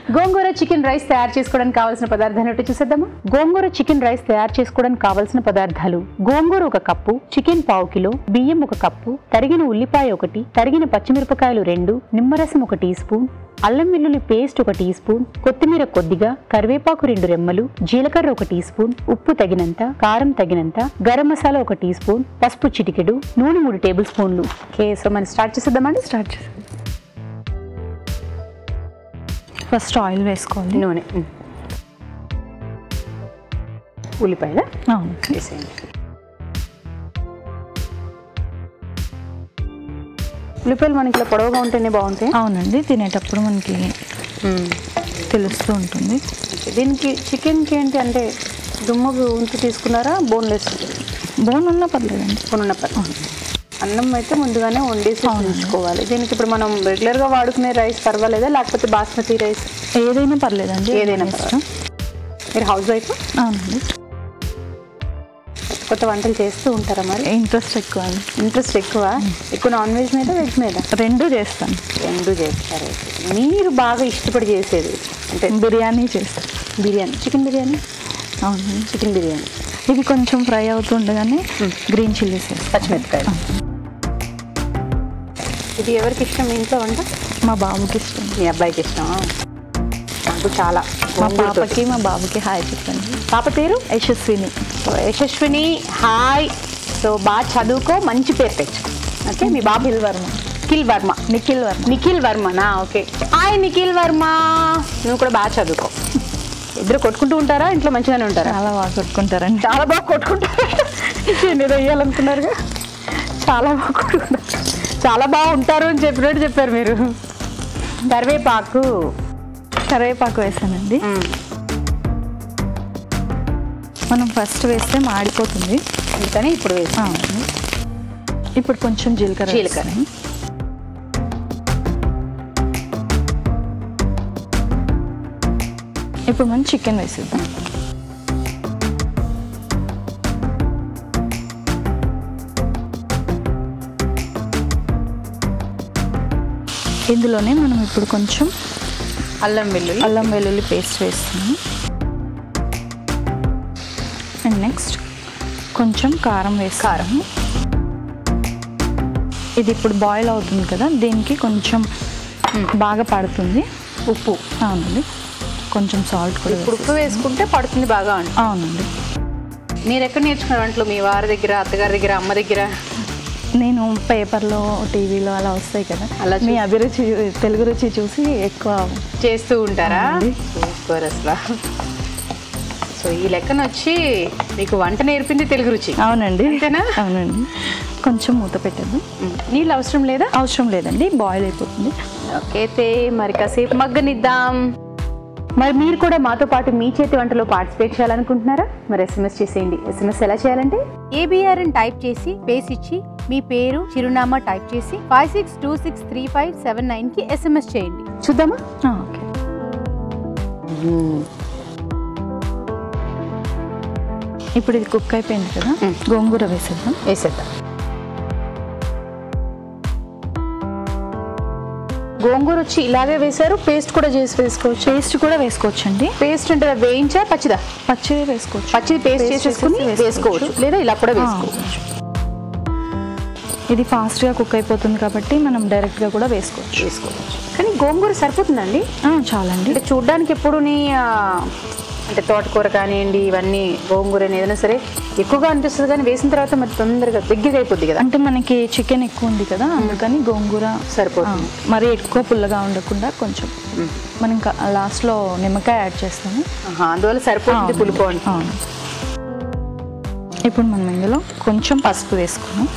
గోంగూర chicken rice తయారు చేసుకోవడానికి కావాల్సిన పదార్థాలు ఏంటో చూసేద్దామా గోంగూర చికెన్ రైస్ తయారు చేసుకోవడానికి కావాల్సిన పదార్థాలు గోంగూర ఒక కప్పు చికెన్ పావు కిలో బియ్యం ఒక కప్పు తరిగిన ఉల్లిపాయ ఒకటి తరిగిన పచ్చిమిరపకాయలు రెండు నిమ్మరసం ఒక టీ స్పూన్ అల్లం వెల్లుల్లి పేస్ట్ ఒక టీ స్పూన్ కొత్తిమీర కొద్దిగా కరివేపాకు రెండు రెమ్మలు జీలకర్ర ఒక టీ స్పూన్ ఉప్పు తగినంత కారం తగినంత గరం మసాలా ఒక టీ స్పూన్ పసుపు చిటికెడు నూనె మూడు టేబుల్ స్పూన్లు ఓకే సో మనం స్టార్ట్ చేసేద్దామండి స్టార్ట్ చేసాం ఫస్ట్ ఆయిల్ వేసుకోవాలి నూనె ఉమ్. ఉల్లిపాయల అవును వేసేయండి ఉల్లిపాయలు మనకి ఇలా పొడవుగా ఉంటేనే బాగుంటాయి అవునండి తినేటప్పుడు మనకి తెలుస్తూ ఉంటుంది దీనికి చికెన్కి ఏంటి అంటే దుమ్ము ఉంచి తీసుకున్నారా బోన్లెస్ బోన్ ఉన్నా పర్లేదండి కొనున్న అన్నం అయితే ముందుగానే వండేసి ఉంచుకోవాలి దీనికి ఇప్పుడు మనం రెగ్యులర్గా వాడుకునే రైస్ పర్వాలేదా లేకపోతే బాస్మతి రైస్ ఏదైనా పర్లేదండి ఏదైనా మన ఇష్టం మీరు హౌస్ వైఫ్ అవునండి కొత్త వంటలు చేస్తూ ఉంటారా మరి ఇంట్రెస్ట్ ఎక్కువ అండి ఇంట్రెస్ట్ ఎక్కువ ఎక్కువ నాన్ వెజ్ మీద వెజ్ మీద రెండు చేస్తాను రెండు చేస్తారు అయితే. మీరు బాగా ఇష్టపడి చేసేది అంటే బిర్యానీ చేస్తాను బిర్యానీ చికెన్ బిర్యానీ అవునండి చికెన్ బిర్యానీ ఇది కొంచెం ఫ్రై అవుతుండగానే గ్రీన్ చిల్లీస్ వేస్తాను పచ్చిమిరపకాయలు ఇది ఎవరికి ఇష్టం మీ ఇంట్లో వంట మా బాబుకి ఇష్టం మీ అబ్బాయికి ఇష్టం నాకు చాలా మా గోంగూరతో. పాపకి మా బాబుకి హాయ్ చెప్పండి పాప పేరు Yashaswini so Yashaswini hi so బాగా చదువుకో మంచి పేరు తెచ్చు ఓకే మీ బాబు నిఖిల్ వర్మ నిఖిల్ వర్మ నిఖిల్ వర్మ నిఖిల్ వర్మనా ఓకే హాయ్ నిఖిల్ వర్మ నువ్వు కూడా బాగా చదువుకో ఇద్దరు కొట్టుకుంటూ ఉంటారా ఇంట్లో మంచిగానే ఉంటారా చాలా బాగా కొట్టుకుంటారండి చాలా బాగా కొట్టుకుంటారు ఏదో వేయాలనుకున్నారుగా చాలా బాగా కొట్టుకుంటారు చాలా బాగా ఉంటారు అని చెప్పినట్టు చెప్పారు మీరు కరివేపాకు కరివేపాకు వేసానండి మనం ఫస్ట్ వేస్తే మాడిపోతుంది అందుకని ఇప్పుడు వేసి అవును. ఇప్పుడు కొంచెం జీలకర్ర జీలకర్ర. వేస్తాను. ఇప్పుడు మనం చికెన్ వేసేద్దాం ఇందులోనే మనం ఇప్పుడు కొంచెం అల్లం వెల్లుల్లి అల్లం వెల్లుల్లి పేస్ట్ వేస్తున్నాం అండ్ నెక్స్ట్ కొంచెం కారం వేస్తారం ఇది ఇప్పుడు బాయిల్ అవుతుంది కదా దీనికి కొంచెం బాగా పడుతుంది ఉప్పు అవునండి కొంచెం సాల్ట్ కూడా ఇప్పుడు ఉప్పు వేసుకుంటే పడుతుంది బాగా అండి వేస్తాం. అవునండి మీరు ఎక్కడ నేర్చుకున్న వంటలు మీ వారి దగ్గర అత్తగారి దగ్గర అమ్మ దగ్గర నేను పేపర్లో టీవీలో అలా వస్తాయి కదా అలా మీ అభిరుచి తెలుగు రుచి చూసి ఎక్కువ చేస్తూ ఉంటారా అవునండి. సూపర్ అసలు సో ఈ లెక్కన వచ్చి మీకు వంట నేర్పింది తెలుగు రుచి అవునండి అంతేనా? అవునండి కొంచెం మూత పెట్టేద్దాం నీళ్ళు అవసరం లేదా అవసరం లేదండి బాయిల్ అయిపోతుంది ఓకే అయితే మరి కాసేపు మగ్గనిద్దాం మరి మీరు కూడా మాతో పాటు మీ చేతి వంటలో పార్టిసిపేట్ చేయాలనుకుంటున్నారా మరి ఎస్ఎంఎస్ చేసేయండి ఎస్ఎంఎస్ ఎలా చేయాలంటే ఏబిఆర్ అని టైప్ చేసి పేస్ ఇచ్చి మీ పేరు చిరునామా టైప్ చేసి five six two six three five seven nine కి ఎస్ఎంఎస్ చేయండి చూద్దామా ఆ, ఓకే ఇప్పుడు ఇది కుక్ అయిపోయింది కదా మ్మ్. గోంగూర వేసేద్దాం వేసేద్దాం గోంగూర వచ్చి ఇలాగే వేశారు పేస్ట్ కూడా చేసి వేసుకోవచ్చు పేస్ట్ కూడా వేసుకోవచ్చండి పేస్ట్ అంటే వేయించా పచ్చిదా పచ్చిది వేసుకోవచ్చు పచ్చిది పేస్ట్ Paste చేసేసుకుని చేసేసి వేసుకోవచ్చు లేదా ఇలా కూడా వేసుకోవచ్చు ఇది ఫాస్ట్గా కుక్ అయిపోతుంది కాబట్టి మనం డైరెక్ట్గా కూడా వేసుకోవచ్చు వేసుకోవచ్చు కానీ గోంగూర సరిపోతుందండి ఆ, చాలండి అంటే చూడ్డానికి ఎప్పుడుని ఆ, అంటే తోటకూర కానివ్వండి ఇవన్నీ గోంగూర అని ఏదైనా సరే ఎక్కువగా అనిపిస్తుంది కానీ వేసిన తర్వాత మరి తొందరగా దగ్గరగా అయిపోద్ది కదా అంటే మనకి చికెన్ ఎక్కువ ఉంది కదా అందుకని గోంగూర సరిపోతుంది. ఆ, మరి ఎక్కువ పుల్లగా ఉండకుండా కొంచెం మనం ఇంకా లాస్ట్లో నిమ్మకాయ యాడ్ చేస్తాము ఆహా, అందువల్ల సరిపోతుంది అవును. పులుపు అంటే అవును. ఇప్పుడు మనం ఇందులో కొంచెం పసుపు వేసుకున్నాం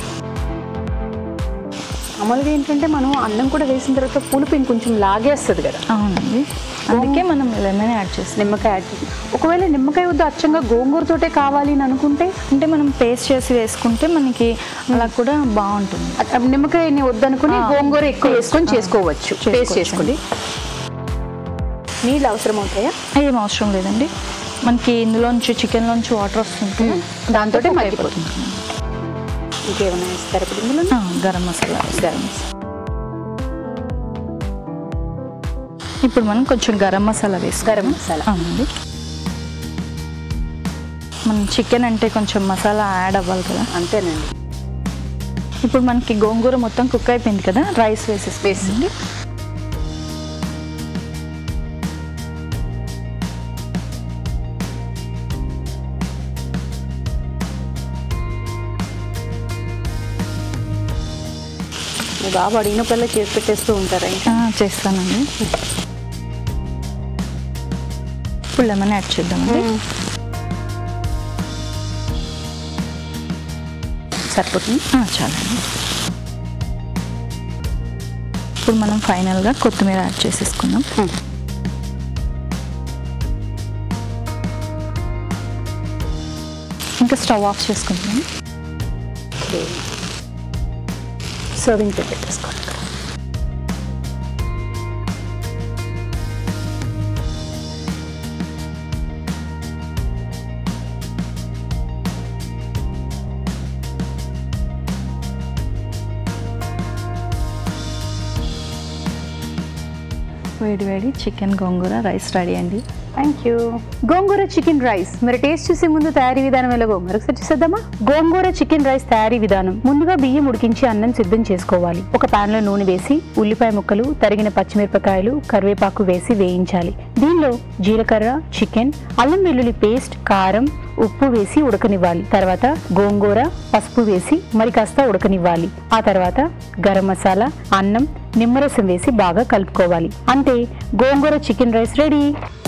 మామూలుగా ఏంటంటే మనం అన్నం కూడా వేసిన తర్వాత పులుపు ఇంకొంచెం లాగేస్తుంది కదా అవునండి అందుకే మనం లెమన్ యాడ్ చేస్తాం నిమ్మకాయ యాడ్ చేసి ఒకవేళ నిమ్మకాయ వద్దు అచ్చంగా గోంగూరతోటే కావాలి అని అనుకుంటే అంటే మనం పేస్ట్ చేసి వేసుకుంటే మనకి అలా కూడా బాగుంటుంది అ- నిమ్మకాయని వద్దనుకుని ఆ, గోంగూర ఎక్కువ వేసుకొని ఆ, చేసుకోవచ్చు పేస్ట్ చేసుకోండి చేసుకోవచ్చండి. నీళ్ళు అవసరం అవుతాయా ఏం అవసరం లేదండి మనకి ఇందులోంచి చికెన్లోంచి వాటర్ వస్తుంది దాంతో cook మగ్గిపోతుంది ఇంకేమైనా ఇస్తారు ఇప్పుడు ఇందులో ఆ, గరం మసాలా గరం మసాలా. ఇప్పుడు మనం కొంచెం గరం మసాలా వేసుకో గరం మసాలా అవునండి మనం చికెన్ అంటే కొంచెం మసాలా యాడ్ అవ్వాలి కదా అంతేనండి ఇప్పుడు మనకి గోంగూర మొత్తం కుక్ అయిపోయింది కదా రైస్ వేసేసి వేసింది మీ బాబు అడిగినప్పుడల్లా చేసి పెట్టేస్తూ ఉంటారా ఇంకా చేస్తానండి ఇప్పుడు లెమన్ యాడ్ చేద్దామండి సరిపోతుంది ఆ, చాలండి ఇప్పుడు మనం ఫైనల్గా కొత్తిమీర యాడ్ చేసేసుకుందాం ఇంకా స్టవ్ ఆఫ్ చేసుకుందాం సర్వింగ్ పెట్టేసుకోండి వేడి వేడి చికెన్ గోంగూర రైస్ రెడీ అండి thank you gongura chicken rice మరి టేస్ట్ చూసే ముందు తయారీ విధానం ఎలాగో మరొకసారి చూసేద్దామా గోంగూర చికెన్ రైస్ తయారీ విధానం ముందుగా బియ్యం ఉడికించి అన్నం సిద్ధం చేసుకోవాలి ఒక పాన్ లో నూనె వేసి ఉల్లిపాయ ముక్కలు తరిగిన పచ్చిమిరపకాయలు కరివేపాకు వేసి వేయించాలి దీనిలో జీలకర్ర చికెన్ అల్లం వెల్లుల్లి పేస్ట్ కారం ఉప్పు వేసి ఉడకనివ్వాలి తర్వాత గోంగూర పసుపు వేసి మరి కాస్త ఉడకనివ్వాలి ఆ తర్వాత గరం మసాలా అన్నం నిమ్మరసం వేసి బాగా కలుపుకోవాలి అంతే గోంగూర చికెన్ రైస్ రెడీ